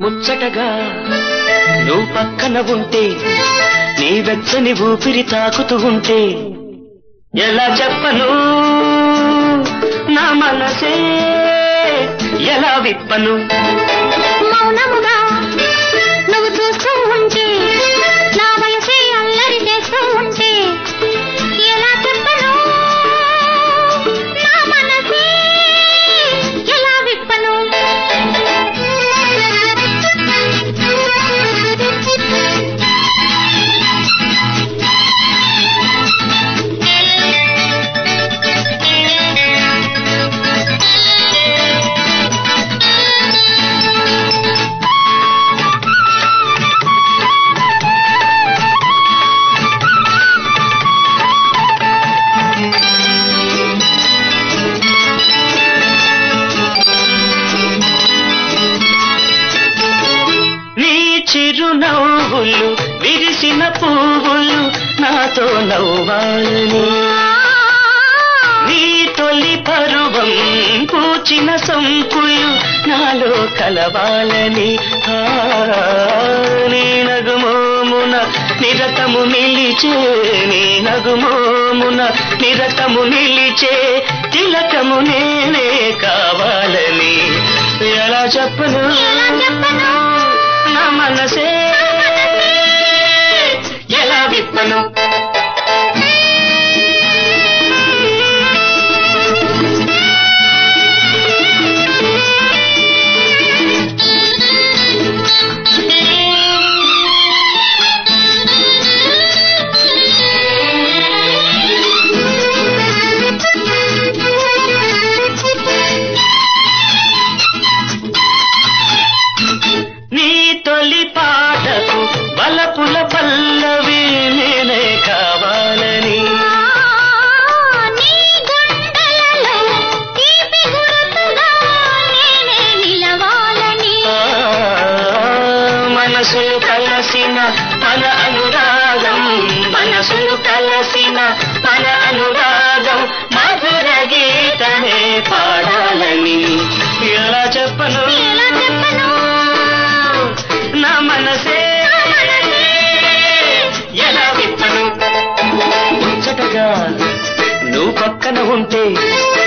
ముచ్చటగా నువ్వు పక్కన ఉంటే నీ వెచ్చని ఊపిరి తాకుతూ ఉంటే ఎలా చెప్పను నా మనసే ఎలా విప్పను మౌనముగా నువ్వు చూస్తూ ఉంటే నా వయసే అల్లరి చేస్తూ ఉంటే ఎలా చెప్పను నా మనసే ఎలా విప్పను నీ చిరునవ్వులు విరిసిన పువ్వులు నాతో నవ్వాలని నీ తొలి పరువం పూచిన సంపులు నాలో కలవాలని ఆ, నీ నగుమోమున నిరతము నిలిచే నీ నగుమోమున నిరతము నిలిచే తిలకము నేనే కావాలని ఎలా చెప్పను ఎలా చెప్పను నా మనసే ఎలా విప్పను నీ తొలి పాటకు బలపుల పల్లవి నేనే కావాలని నీ గుండెలలో తీపి గుర్తుగా నేనే నిలవాలని ఆ, మనసు కలసిన మన అనురాగం మనసు కలసిన మన అనురాగం మధుర గీతమే పాడాలని ఎలా చెప్పను ఎలా చెప్పను నా మనసే ఎలా విప్పను ముచ్చటగా నువ్వు పక్కన ఉంటే